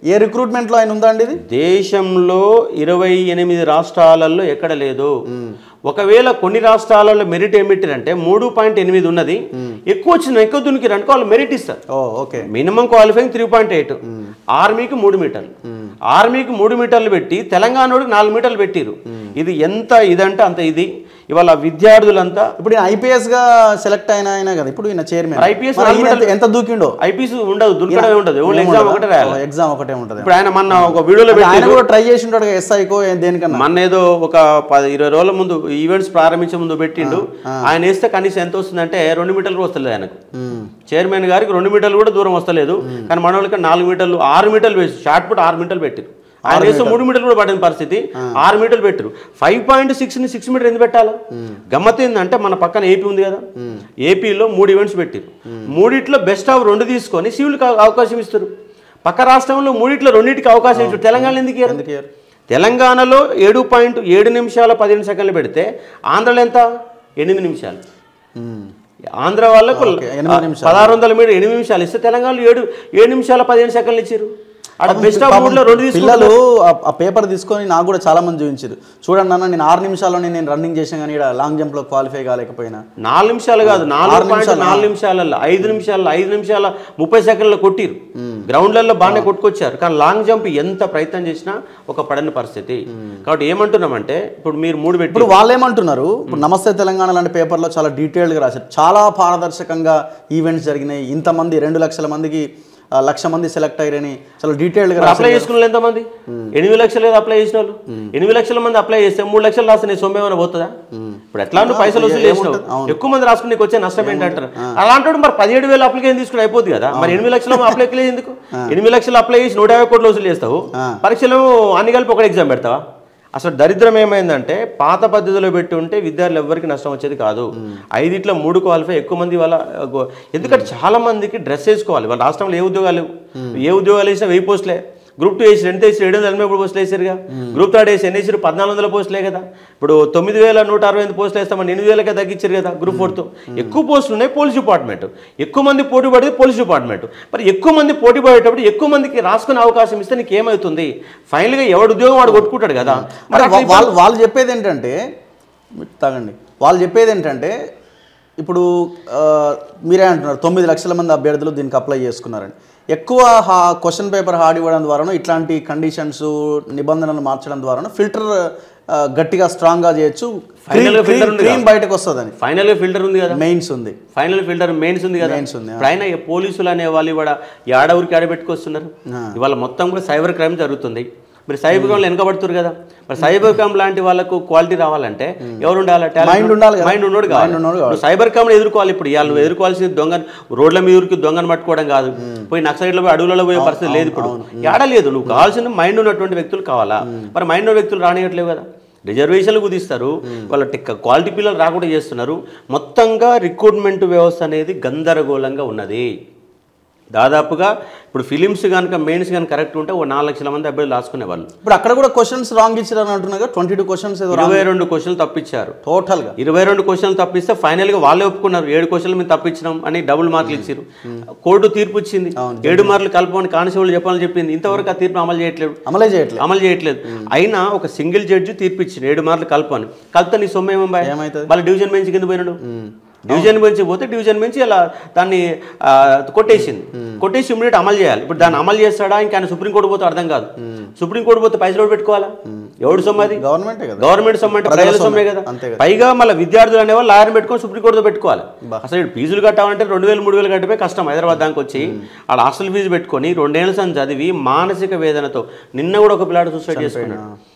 ఏ రిక్రూట్మెంట్లో ఆయన ఉందా అండి ఇది దేశంలో ఇరవై ఎనిమిది రాష్ట్రాలలో ఎక్కడ లేదు ఒకవేళ కొన్ని రాష్ట్రాలలో మెరిట్ ఏమిటి అంటే మూడు పాయింట్ ఎనిమిది ఉన్నది ఎక్కువ వచ్చిన ఎక్కువ దునికి అనుకో వాళ్ళు మెరిట్ ఇస్తారు ఓ okay minimum qualifying three point eight ఆర్మీకి మూడు మీటర్లు ఆర్మీకి మూడు మీటర్లు పెట్టి తెలంగాణోడికి నాలుగు మీటర్లు పెట్టిరు ఇది ఎంత ఇదంటే అంత ఇది ఇవాళ విద్యార్థులంతా ఇప్పుడు ఈయన ఐపీఎస్ గా సెలెక్ట్ అయిన ఆయన కదా ఇప్పుడు ఈయన చైర్మన్ మరి IPS నాలుగు ఎంత దూకిండో ఐపీసీ ఉండదు దుర్గడమే ఉండదు ఓన్లీ ఎగ్జామ్ ఒకటే రాయాలి ఎగ్జామ్ ఒకటే ఉంటుంది ఇప్పుడు ఆయన మొన్న ఒక వీడియోలో పెట్టి ఆయన కూడా ట్రై చేసి ఉంటాడు ఎస్ఐకో దేనికన్నా మొన్న ఏదో ఒక పది ఇరవై రోజుల ముందు ఈవెంట్స్ ప్రారంభించే ముందు పెట్టిండు ఆయన వేస్తే కనీసం ఎంత వస్తుందంటే రెండు మీటర్లు కూడా వస్తలేదు ఆయనకు మ్మ్. చైర్మన్ గారికి రెండు మీటర్లు కూడా దూరం వస్తలేదు కానీ మన వాళ్ళకి నాలుగు మీటర్లు ఆరు మీటర్లు వేసి షార్ట్ పుట్ ఆరు మీటర్లు పెట్టారు ఆయన వేస్తే మూడు మీటర్లు కూడా పడిన పరిస్థితి ఆరు మీటర్లు పెట్టారు ఫైవ్ పాయింట్ సిక్స్ ని సిక్స్ మీటర్ ఎందుకు పెట్టాలి గమ్మత్ ఏంటంటే మన పక్కన ఏపీ ఉంది కదా ఏపీలో మూడు ఈవెంట్స్ పెట్టారు మూడిట్లో బెస్ట్ ఆఫ్ రెండు తీసుకొని సివిల్కి అవకాశం ఇస్తారు పక్క రాష్ట్రంలో మూడిట్లో రెండింటికి అవకాశం ఇస్తారు తెలంగాణ ఎందుకు ఇయ్యరు? ఎందుకు ఇయ్యరు? తెలంగాణలో ఏడు పాయింట్ ఏడు నిమిషాల పదిహేను సెకండ్లు పెడితే ఆంధ్రలో ఎంత ఎనిమిది నిమిషాలు మ్మ్. ఆంధ్ర వాళ్ళకు ఓకే, ఎనిమిది నిమిషాలు. పదహారు వందల మీటర్ ఎనిమిది నిమిషాలు ఇస్తే తెలంగాణలో ఏడు ఏడు నిమిషాల పదిహేను సెకండ్లు ఇచ్చారు అక్కడ బెస్ట్ ఆఫ్ పాపం మూడ్లో రెండు తీసుకున్నారు పిల్లలు ఆ- ఆ పేపర్ తీసుకొని నాకు కూడా చాలా మంది చూపించారు చూడండి అన్న నేను ఆరు నిమిషాల్లోనే నేను రన్నింగ్ చేసాను కానీ ఇక్కడ లాంగ్ జంప్ లో క్వాలిఫై కాలేకపోయినా నాలుగు నిమిషాలు కాదు నాలుగు పాయింట్ నాలుగు నిమిషాలలో ఐదు నిమిషాలలో ఐదు నిమిషాల ముప్పై సెకండ్లలో కొట్టిరు గ్రౌండ్లలో బాగానే కొట్టుకొచ్చారు కానీ లాంగ్ జంప్ ఎంత ప్రయత్నం చేసినా ఒక పడని పరిస్థితి కాబట్టి ఏమంటున్నామంటే ఇప్పుడు మీరు మూడు పెట్టి ఇప్పుడు వాళ్ళు ఏమంటున్నారు ఇప్పుడు నమస్తే తెలంగాణ లాంటి పేపర్లో చాలా డీటెయిల్డ్గా రాశారు చాలా పారదర్శకంగా ఈవెంట్స్ జరిగినాయి ఇంతమంది రెండు లక్షల మందికి ఆ, లక్ష మంది సెలెక్ట్ అయ్యారని చాలా డీటెయిల్డ్గా రాశారు అప్లై చేసుకున్న వాళ్ళు ఎంతమంది ఎనిమిది లక్షలు ఏదో అప్లై చేసిన వాళ్ళు ఎనిమిది లక్షల మంది అప్లై చేస్తే మూడు లక్షలు రాస్తే నీ సొమ్ము ఏమైనా పోతుందా ఇప్పుడు ఎట్లా నువ్వు పైసలు వసూలు చేసినావు ఎక్కువ మంది రాసుకుని నీకు వచ్చే నష్టం ఏంటంటారు అలాంటి మరి పదిహేడు వేలు అప్లికేషన్ తీసుకుని అయిపోతుంది కదా మరి ఎనిమిది లక్షలు అప్లై లేదు ఎందుకు ఎనిమిది లక్షలు అప్లై చేసి నూట యాభై కోట్లు వసూలు చేస్తావు పరీక్షలు అన్ని కలిపి ఒక ఎగ్జామ్ పెడతావా అసలు దరిద్రం ఏమైందంటే పాత పద్ధతిలో పెట్టి ఉంటే విద్యార్థులు ఎవరికి నష్టం వచ్చేది కాదు ఐదిట్లో మూడు క్వాలిఫై ఎక్కువ మంది వాళ్ళ గో- ఎందుకంటే చాలా మందికి డ్రెస్ వేసుకోవాలి వాళ్ళ రాష్ట్రంలో ఏ ఉద్యోగాలు లేవు. ఏ ఉద్యోగాలు వేసినా వెయ్యి పోస్టులే గ్రూప్ టూ వేసి రెండు వేసి ఏడు వందల ఎనభై మూడు పోస్టులు వేసారుగా గ్రూప్ థర్డ్ వేసి ఎన్ని వేసారు పద్నాలుగు వందల పోస్టులే కదా ఇప్పుడు తొమ్మిది వేల నూట అరవై ఎనిమిది పోస్టులు వేస్తామని ఎనిమిది వేలకే తగ్గించారు కదా గ్రూప్ ఫోర్తో ఎక్కువ పోస్టులు ఉన్నాయి పోలీస్ డిపార్ట్మెంట్ ఎక్కువ మంది పోటీ పడేది పోలీస్ డిపార్ట్మెంట్ మరి ఎక్కువ మంది పోటీ పడేటప్పుడు ఎక్కువ మందికి రాసుకునే అవకాశం ఇస్తే నీకు ఏమవుతుంది ఫైనల్గా ఎవడు ఉద్యోగం వాడు కొట్టుకుంటాడు కదా మరి మరి అట్లా వా- వాళ్ళు వాళ్ళు చెప్పేది ఏంటంటే మీరు తాగండి వాళ్ళు చెప్పేది ఏంటంటే ఇప్పుడు ఆ, మీరే అంటున్నారు తొమ్మిది లక్షల మంది అభ్యర్థులు దీనికి అప్లై చేసుకున్నారని ఎక్కువ హా క్వశ్చన్ పేపర్ హార్డ్ ఇవ్వడం ద్వారానో ఇట్లాంటి కండిషన్స్ నిబంధనలు మార్చడం ద్వారానో ఫిల్టర్ గట్టిగా స్ట్రాంగ్గా చేయొచ్చు Final గా filter ఉంది క్రీమ్ బయటకు వస్తుందని ఫైనల్గా ఫిల్టర్ ఉంది కదా మెయిన్స్ ఉంది ఫైనల్ ఫిల్టర్ మెయిన్స్ ఉంది కదా Mains ఉంది, ఇప్పుడు ఆయన ఈ పోలీసులు అనే వాళ్ళు ఇవాళ ఏడ ఊరికి ఆడ పెట్టుకొస్తున్నారు ఇవాళ మొత్తం కూడా సైబర్ క్రైమ్ జరుగుతుంది మరి సైబర్ క్రైమ్ వెనకబడుతున్నారు కదా మరి సైబర్ క్రైమ్ లాంటి వాళ్ళకు క్వాలిటీ రావాలంటే ఎవరు ఉండాలి Mind ఉండాలి కదా. మైండ్ ఉన్నోడు Mind కావాలి ఉన్నోడు నువ్వు సైబర్ క్రైమ్ ఎదుర్కోవాలి ఇప్పుడు ఇవాళ నువ్వు ఎదుర్కోవాల్సింది దొంగ రోడ్ల మీదకి దొంగను పట్టుకోవడం కాదు పోయి నక్సలైట్లో పోయి అడవులలో పోయే పరిస్థితి లేదు ఇప్పుడు ఏడ లేదు నువ్వు కావాల్సిన మైండ్ ఉన్నటువంటి వ్యక్తులు కావాలా మరి మైండ్ ఉన్న వ్యక్తులు రానియట్లేవు కదా రిజర్వేషన్లు కుదిస్తారు వాళ్ళ టిక్క క్వాలిటీ పిల్లలు రాకుండా చేస్తున్నారు మొత్తంగా రిక్రూట్మెంట్ వ్యవస్థ అనేది గందరగోళంగా ఉన్నది దాదాపుగా ఇప్పుడు ఫిలిమ్స్ కనుక మెయిన్స్ కనుక కరెక్ట్ ఉంటే ఓ నాలుగు లక్షల మంది అబ్బాయిలు రాసుకునే వాళ్ళు ఇప్పుడు అక్కడ కూడా క్వశ్చన్స్ రాంగ్ ఇచ్చారని అంటున్నారు ట్వంటీ టూ క్వశ్చన్స్ ఏదో ఇరవై రెండు క్వశ్చన్లు తప్పించారు టోటల్గా ఇరవై రెండు క్వశ్చన్లు తప్పిస్తే ఫైనల్గా వాళ్ళే ఒప్పుకున్నారు ఏడు క్వశ్చన్లు మేము తప్పించినాం అని డబుల్ మార్కులు ఇచ్చారు కోర్టు తీర్పు ఇచ్చింది ఏడు మార్కులు కలపమని కానిస్టేబుల్ చెప్పాలని చెప్పింది ఇంతవరకు ఆ తీర్పు అమలు చేయట్లేదు అమలే చేయట్లేదు అమలు చేయట్లేదు అయినా ఒక సింగిల్ జడ్జి తీర్పు ఇచ్చింది ఏడు మార్కులు కలపని కలిపితే నీ సొమ్ము ఏమో బాయ్ ఏమవుతుంది? వాళ్ళ డివిజన్ బెంచ్ కింద పోయినాడు డివిజన్ బెంచ్ పోతే డివిజన్ బెంచ్ ఇలా దాన్ని ఆ, కొట్టేసింది కొట్టేసి ఇమ్మీడియట్ అమలు చేయాలి ఇప్పుడు దాన్ని అమలు చేస్తాడా ఇంకా ఆయన సుప్రీంకోర్టు పోతే అర్థం కాదు సుప్రీంకోర్టు పోతే పైసలు ఎవడు పెట్టుకోవాలా ఎవడు సొమ్ము అది గవర్నమెంటే కదా గవర్నమెంట్ సొమ్ము అంటే ప్రజల ప్రజల సొమ్మే సొమ్మే. కదా అంతే కదా. పైగా మళ్ళీ విద్యార్థులు అనేవాళ్ళు లాయర్ని పెట్టుకొని సుప్రీంకోర్టుతో పెట్టుకోవాలి అసలు ఇక్కడ ఫీజులు కట్టాలంటే రెండు వేలు మూడు వేలు కట్టమే కష్టం హైదరాబాద్ దానికి వచ్చి ఆడ హాస్టల్ ఫీజు పెట్టుకొని రెండేళ్ళ సంది చదివి మానసిక వేదనతో నిన్న కూడా ఒక పిల్లాడు సూసైడ్ చేసుకున్నాడు